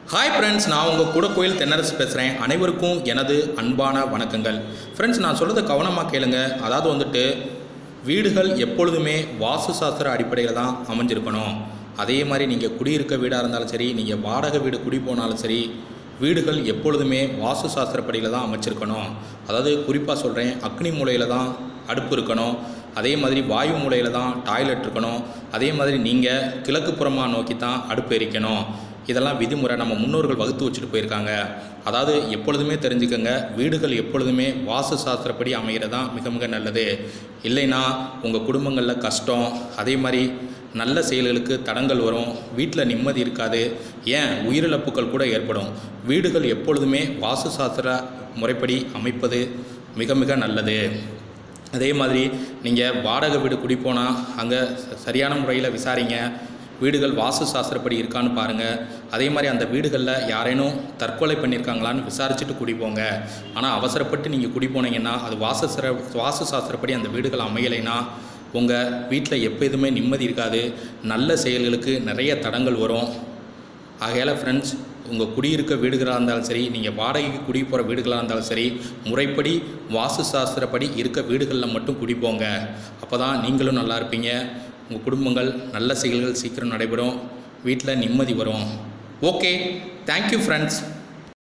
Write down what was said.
hi friends நான் உங்கள் கூட கோயில் தென்னரசு பேசுகிறேன் அனைவருக்கும் எனது அன்பான வணக்கங்கள் ஃப்ரெண்ட்ஸ் நான் சொல்கிறத கவனமாக கேளுங்க அதாவது வந்துட்டு வீடுகள் எப்பொழுதுமே வாஸ்து சாஸ்திர அடிப்படையில் தான் அமைஞ்சிருக்கணும் அதே மாதிரி நீங்கள் குடியிருக்க வீடாக இருந்தாலும் சரி நீங்கள் வாடகை வீடு குடி போனாலும் சரி வீடுகள் எப்பொழுதுமே வாஸ்து சாஸ்திரப்படியில் தான் அமைச்சிருக்கணும் அதாவது குறிப்பாக சொல்கிறேன் அக்னி மூலையில் தான் அடுப்பு இருக்கணும் அதே மாதிரி வாயு மூலையில் தான் டாய்லெட் இருக்கணும் அதே மாதிரி நீங்கள் கிழக்கு புறமாக நோக்கி தான் அடுப்பு எரிக்கணும் இதெல்லாம் விதிமுறை நம்ம முன்னோர்கள் வகுத்து வச்சுட்டு போயிருக்காங்க அதாவது எப்பொழுதுமே தெரிஞ்சுக்கங்க வீடுகள் எப்பொழுதுமே வாஸ்து சாஸ்திரப்படி அமைகிறது தான் மிக மிக நல்லது இல்லைன்னா உங்கள் குடும்பங்களில் கஷ்டம் அதே மாதிரி நல்ல செயல்களுக்கு தடங்கள் வரும் வீட்டில் நிம்மதி இருக்காது ஏன் உயிரிழப்புகள் கூட ஏற்படும் வீடுகள் எப்பொழுதுமே வாஸ்து சாஸ்திர முறைப்படி அமைப்பது மிக மிக நல்லது அதே மாதிரி நீங்கள் வாடகை வீடு குடி போனால் அங்கே சரியான முறையில் விசாரிங்க வீடுகள் வாஸ்து சாஸ்திரப்படி இருக்கான்னு பாருங்கள் அதே மாதிரி அந்த வீடுகளில் யாரேனும் தற்கொலை பண்ணியிருக்காங்களான்னு விசாரிச்சுட்டு குடி போங்க ஆனால் அவசரப்பட்டு நீங்கள் குடி போனீங்கன்னா அது வாஸ்து சிற வாஸ்து சாஸ்திரப்படி அந்த வீடுகள் அமையலைன்னா உங்கள் வீட்டில் எப்போதுமே நிம்மதி இருக்காது நல்ல செயல்களுக்கு நிறைய தடங்கள் வரும் ஆகையால் ஃப்ரெண்ட்ஸ் உங்கள் குடியிருக்க வீடுகளாக இருந்தாலும் சரி நீங்கள் வாடகைக்கு குடி போகிற வீடுகளாக இருந்தாலும் சரி முறைப்படி வாஸ்து சாஸ்திரப்படி இருக்க வீடுகளில் மட்டும் குடி போங்க அப்போ தான் நீங்களும் நல்லா இருப்பீங்க உங்கள் குடும்பங்கள் நல்ல செயல்கள் சீக்கிரம் நடைபெறும் வீட்டில் நிம்மதி வரும் ஓகே தேங்க்யூ ஃப்ரெண்ட்ஸ்